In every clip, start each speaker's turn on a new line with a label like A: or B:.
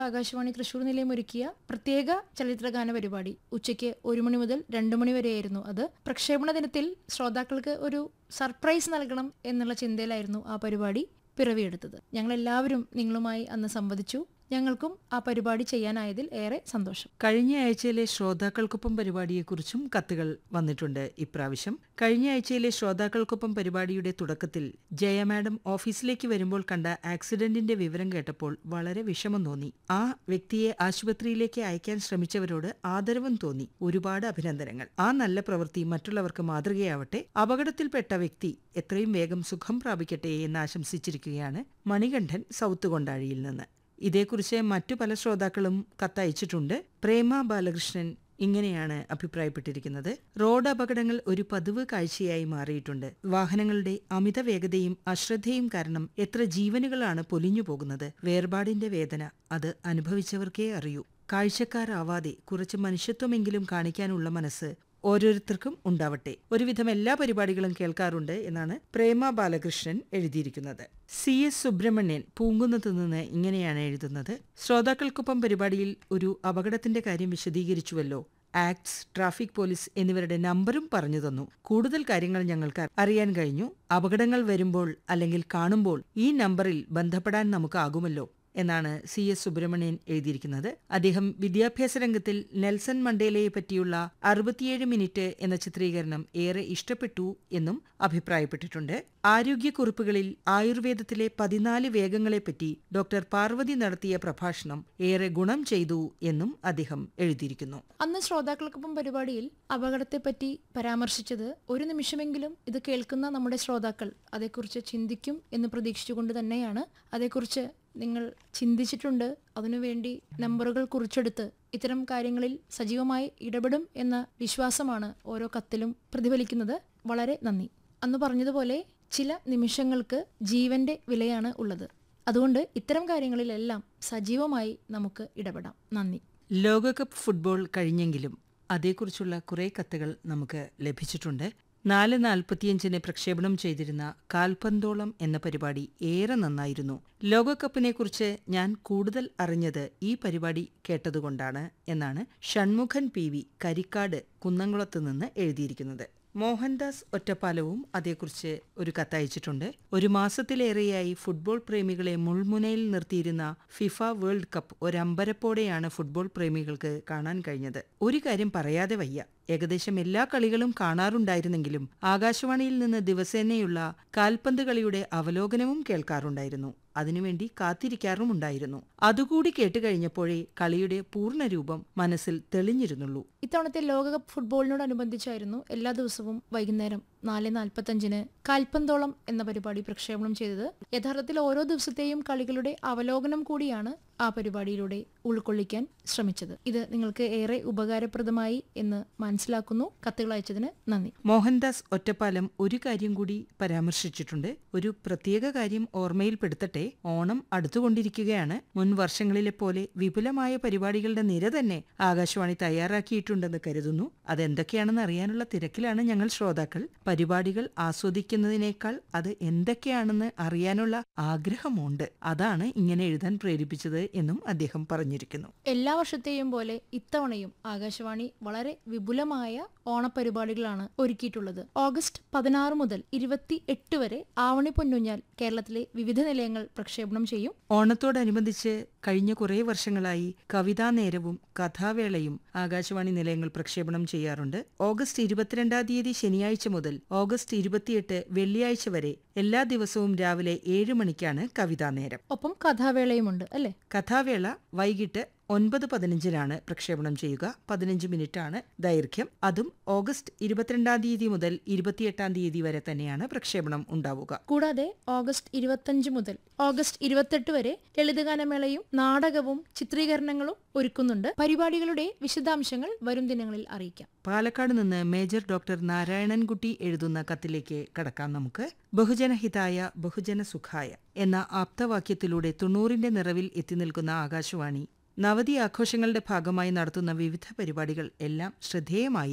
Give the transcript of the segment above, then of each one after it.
A: ആകാശവാണി തൃശൂർ നിലയം ഒരുക്കിയ പ്രത്യേക ചലച്ചിത്രഗാന പരിപാടി ഉച്ചയ്ക്ക് ഒരു മണി മുതൽ രണ്ടു മണി വരെയായിരുന്നു അത് പ്രക്ഷേപണ ദിനത്തിൽ ശ്രോതാക്കൾക്ക് ഒരു സർപ്രൈസ് നൽകണം എന്നുള്ള ചിന്തയിലായിരുന്നു ആ പരിപാടി പിറവിയെടുത്തത് ഞങ്ങൾ എല്ലാവരും നിങ്ങളുമായി അന്ന് സംവദിച്ചു ഞങ്ങൾക്കും ആ പരിപാടി ചെയ്യാനായതിൽ ഏറെ സന്തോഷം
B: കഴിഞ്ഞ ആഴ്ചയിലെ ശ്രോതാക്കൾക്കൊപ്പം പരിപാടിയെക്കുറിച്ചും കത്തുകൾ വന്നിട്ടുണ്ട് ഇപ്രാവശ്യം കഴിഞ്ഞ ആഴ്ചയിലെ ശ്രോതാക്കൾക്കൊപ്പം പരിപാടിയുടെ തുടക്കത്തിൽ ജയ മാഡം ഓഫീസിലേക്ക് വരുമ്പോൾ കണ്ട ആക്സിഡന്റിന്റെ വിവരം കേട്ടപ്പോൾ വളരെ വിഷമം തോന്നി ആ വ്യക്തിയെ ആശുപത്രിയിലേക്ക് അയക്കാൻ ശ്രമിച്ചവരോട് ആദരവും തോന്നി ഒരുപാട് അഭിനന്ദനങ്ങൾ ആ നല്ല പ്രവൃത്തി മറ്റുള്ളവർക്ക് മാതൃകയാവട്ടെ അപകടത്തിൽപ്പെട്ട വ്യക്തി എത്രയും വേഗം സുഖം പ്രാപിക്കട്ടെ എന്ന് ആശംസിച്ചിരിക്കുകയാണ് മണികണ്ഠൻ സൗത്ത് കൊണ്ടാഴിയിൽ നിന്ന് ഇതേക്കുറിച്ച് മറ്റു പല ശ്രോതാക്കളും കത്തയച്ചിട്ടുണ്ട് പ്രേമ ബാലകൃഷ്ണൻ ഇങ്ങനെയാണ് അഭിപ്രായപ്പെട്ടിരിക്കുന്നത് റോഡ് അപകടങ്ങൾ ഒരു പതിവ് കാഴ്ചയായി മാറിയിട്ടുണ്ട് വാഹനങ്ങളുടെ അമിത വേഗതയും അശ്രദ്ധയും കാരണം എത്ര ജീവനുകളാണ് പൊലിഞ്ഞു പോകുന്നത് വേർപാടിന്റെ വേദന അത് അനുഭവിച്ചവർക്കേ അറിയൂ കാഴ്ചക്കാരാവാതെ കുറച്ച് മനുഷ്യത്വമെങ്കിലും കാണിക്കാനുള്ള മനസ്സ് ഓരോരുത്തർക്കും ഉണ്ടാവട്ടെ ഒരുവിധം എല്ലാ പരിപാടികളും കേൾക്കാറുണ്ട് എന്നാണ് പ്രേമ ബാലകൃഷ്ണൻ എഴുതിയിരിക്കുന്നത് സി എസ് സുബ്രഹ്മണ്യൻ പൂങ്കുന്നത്ത് നിന്ന് ഇങ്ങനെയാണ് എഴുതുന്നത് ശ്രോതാക്കൾക്കൊപ്പം പരിപാടിയിൽ ഒരു അപകടത്തിന്റെ കാര്യം വിശദീകരിച്ചുവല്ലോ ആക്ട്സ് ട്രാഫിക് പോലീസ് എന്നിവരുടെ നമ്പറും പറഞ്ഞു തന്നു കൂടുതൽ കാര്യങ്ങൾ ഞങ്ങൾക്ക് അറിയാൻ കഴിഞ്ഞു അപകടങ്ങൾ വരുമ്പോൾ അല്ലെങ്കിൽ കാണുമ്പോൾ ഈ നമ്പറിൽ ബന്ധപ്പെടാൻ നമുക്കാകുമല്ലോ എന്നാണ് സി എസ് സുബ്രഹ്മണ്യൻ എഴുതിയിരിക്കുന്നത് അദ്ദേഹം വിദ്യാഭ്യാസ രംഗത്തിൽ നെൽസൺ മണ്ടേലയെ പറ്റിയുള്ള അറുപത്തിയേഴ് മിനിറ്റ് എന്ന ചിത്രീകരണം ഏറെ ഇഷ്ടപ്പെട്ടു എന്നും അഭിപ്രായപ്പെട്ടിട്ടുണ്ട് ആരോഗ്യക്കുറിപ്പുകളിൽ ആയുർവേദത്തിലെ പതിനാല് വേഗങ്ങളെപ്പറ്റി ഡോക്ടർ പാർവതി നടത്തിയ പ്രഭാഷണം ഏറെ ഗുണം ചെയ്തു എന്നും അദ്ദേഹം എഴുതിയിരിക്കുന്നു
A: അന്ന് ശ്രോതാക്കൾക്കൊപ്പം പരിപാടിയിൽ അപകടത്തെപ്പറ്റി പരാമർശിച്ചത് ഒരു നിമിഷമെങ്കിലും ഇത് കേൾക്കുന്ന നമ്മുടെ ശ്രോതാക്കൾ അതേക്കുറിച്ച് ചിന്തിക്കും എന്ന് പ്രതീക്ഷിച്ചുകൊണ്ട് തന്നെയാണ് അതേക്കുറിച്ച് നിങ്ങൾ ചിന്തിച്ചിട്ടുണ്ട് അതിനുവേണ്ടി നമ്പറുകൾ കുറിച്ചെടുത്ത് ഇത്തരം കാര്യങ്ങളിൽ സജീവമായി ഇടപെടും എന്ന വിശ്വാസമാണ് ഓരോ കത്തിലും പ്രതിഫലിക്കുന്നത് വളരെ നന്ദി അന്ന് പറഞ്ഞതുപോലെ ചില നിമിഷങ്ങൾക്ക് ജീവന്റെ വിലയാണ് ഉള്ളത് അതുകൊണ്ട് ഇത്തരം കാര്യങ്ങളിലെല്ലാം സജീവമായി നമുക്ക് ഇടപെടാം നന്ദി
B: ലോകകപ്പ് ഫുട്ബോൾ കഴിഞ്ഞെങ്കിലും അതേക്കുറിച്ചുള്ള കുറേ കത്തുകൾ നമുക്ക് ലഭിച്ചിട്ടുണ്ട് നാല് നാൽപ്പത്തിയഞ്ചിന് പ്രക്ഷേപണം ചെയ്തിരുന്ന കാൽപന്തോളം എന്ന പരിപാടി ഏറെ നന്നായിരുന്നു ലോകകപ്പിനെക്കുറിച്ച് ഞാൻ കൂടുതൽ അറിഞ്ഞത് ഈ പരിപാടി കേട്ടതുകൊണ്ടാണ് എന്നാണ് ഷൺമുഖൻ പി വി കരിക്കാട് കുന്നംകുളത്ത് നിന്ന് എഴുതിയിരിക്കുന്നത് മോഹൻദാസ് ഒറ്റപ്പാലവും അതേക്കുറിച്ച് ഒരു കത്തയച്ചിട്ടുണ്ട് ഒരു മാസത്തിലേറെയായി ഫുട്ബോൾ പ്രേമികളെ മുൾമുനയിൽ നിർത്തിയിരുന്ന ഫിഫ വേൾഡ് കപ്പ് ഒരമ്പരപ്പോടെയാണ് ഫുട്ബോൾ പ്രേമികൾക്ക് കാണാൻ കഴിഞ്ഞത് ഒരു കാര്യം പറയാതെ വയ്യ ഏകദേശം എല്ലാ കളികളും കാണാറുണ്ടായിരുന്നെങ്കിലും ആകാശവാണിയിൽ നിന്ന് ദിവസേനയുള്ള കാൽപന്ത് കളിയുടെ അവലോകനവും കേൾക്കാറുണ്ടായിരുന്നു അതിനുവേണ്ടി കാത്തിരിക്കാറുമുണ്ടായിരുന്നു അതുകൂടി കേട്ടുകഴിഞ്ഞപ്പോഴേ കളിയുടെ പൂർണ്ണരൂപം മനസ്സിൽ തെളിഞ്ഞിരുന്നുള്ളൂ
A: ഇത്തവണത്തെ ലോകകപ്പ് ഫുട്ബോളിനോടനുബന്ധിച്ചായിരുന്നു എല്ലാ ദിവസവും വൈകുന്നേരം നാല് നാൽപ്പത്തഞ്ചിന് കാൽപന്തോളം എന്ന പരിപാടി പ്രക്ഷേപണം ചെയ്തത് യഥാർത്ഥത്തിൽ ഓരോ ദിവസത്തെയും കളികളുടെ അവലോകനം കൂടിയാണ് ആ പരിപാടിയിലൂടെ ഉൾക്കൊള്ളിക്കാൻ ശ്രമിച്ചത് ഇത് നിങ്ങൾക്ക് ഏറെ ഉപകാരപ്രദമായി എന്ന് മനസ്സിലാക്കുന്നു കത്തുകൾ അയച്ചതിന് നന്ദി
B: മോഹൻദാസ് ഒറ്റപ്പാലം ഒരു കാര്യം കൂടി പരാമർശിച്ചിട്ടുണ്ട് ഒരു പ്രത്യേക കാര്യം ഓർമ്മയിൽപ്പെടുത്തട്ടെ ഓണം അടുത്തുകൊണ്ടിരിക്കുകയാണ് മുൻ വർഷങ്ങളിലെ പോലെ വിപുലമായ പരിപാടികളുടെ നിര തന്നെ ആകാശവാണി തയ്യാറാക്കിയിട്ടുണ്ടെന്ന് കരുതുന്നു അതെന്തൊക്കെയാണെന്ന് അറിയാനുള്ള തിരക്കിലാണ് ഞങ്ങൾ ശ്രോതാക്കൾ പരിപാടികൾ ആസ്വദിക്കുന്നതിനേക്കാൾ അത് എന്തൊക്കെയാണെന്ന് അറിയാനുള്ള ആഗ്രഹമുണ്ട് അതാണ് ഇങ്ങനെ എഴുതാൻ പ്രേരിപ്പിച്ചത് എന്നും അദ്ദേഹം പറഞ്ഞിരിക്കുന്നു
A: എല്ലാ വർഷത്തെയും പോലെ ഇത്തവണയും ആകാശവാണി വളരെ വിപുലമായ ഓണപരിപാടികളാണ് ഒരുക്കിയിട്ടുള്ളത് ഓഗസ്റ്റ് പതിനാറ് മുതൽ ഇരുപത്തി എട്ട് വരെ ആവണി പൊന്നുഞ്ഞാൽ കേരളത്തിലെ വിവിധ നിലയങ്ങൾ പ്രക്ഷേപണം ചെയ്യും
B: ഓണത്തോടനുബന്ധിച്ച് കഴിഞ്ഞ കുറേ വർഷങ്ങളായി കവിതാ നേരവും കഥാവേളയും ആകാശവാണി നിലയങ്ങൾ പ്രക്ഷേപണം ചെയ്യാറുണ്ട് ഓഗസ്റ്റ് ഇരുപത്തിരണ്ടാം തീയതി ശനിയാഴ്ച മുതൽ ഓഗസ്റ്റ് ഇരുപത്തിയെട്ട് വെള്ളിയാഴ്ച വരെ എല്ലാ ദിവസവും രാവിലെ ഏഴ് മണിക്കാണ് കവിതാ നേരം
A: ഒപ്പം കഥാവേളയുമുണ്ട് അല്ലേ
B: കഥാവേള വൈകിട്ട് ഒൻപത് പതിനഞ്ചിനാണ് പ്രക്ഷേപണം ചെയ്യുക പതിനഞ്ച് മിനിറ്റാണ് ദൈർഘ്യം അതും ഓഗസ്റ്റ് ഇരുപത്തിരണ്ടാം തീയതി മുതൽ ഇരുപത്തിയെട്ടാം തീയതി വരെ തന്നെയാണ് പ്രക്ഷേപണം ഉണ്ടാവുക
A: കൂടാതെ ഓഗസ്റ്റ് ഇരുപത്തഞ്ച് മുതൽ ഓഗസ്റ്റ് ഇരുപത്തെട്ട് വരെ ലളിതഗാനമേളയും നാടകവും ചിത്രീകരണങ്ങളും ഒരുക്കുന്നുണ്ട് പരിപാടികളുടെ വിശദാംശങ്ങൾ വരും ദിനങ്ങളിൽ അറിയിക്കാം
B: പാലക്കാട് നിന്ന് മേജർ ഡോക്ടർ നാരായണൻകുട്ടി എഴുതുന്ന കത്തിലേക്ക് കടക്കാം നമുക്ക് ബഹുജനഹിതായ ബഹുജന സുഖായ എന്ന ആപ്തവാക്യത്തിലൂടെ തൊണ്ണൂറിന്റെ നിറവിൽ എത്തി നിൽക്കുന്ന ആകാശവാണി നവതി ആഘോഷങ്ങളുടെ ഭാഗമായി നടത്തുന്ന വിവിധ പരിപാടികൾ എല്ലാം ശ്രദ്ധേയമായിരുന്നു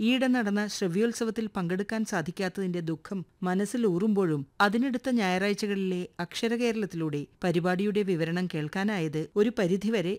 B: ഈയിടെ നടന്ന ശ്രവ്യോത്സവത്തിൽ പങ്കെടുക്കാൻ സാധിക്കാത്തതിന്റെ ദുഃഖം മനസ്സിൽ ഊറുമ്പോഴും അതിനെടുത്ത ഞായറാഴ്ചകളിലെ അക്ഷരകേരളത്തിലൂടെ പരിപാടിയുടെ വിവരണം കേൾക്കാനായത് ഒരു പരിധിവരെ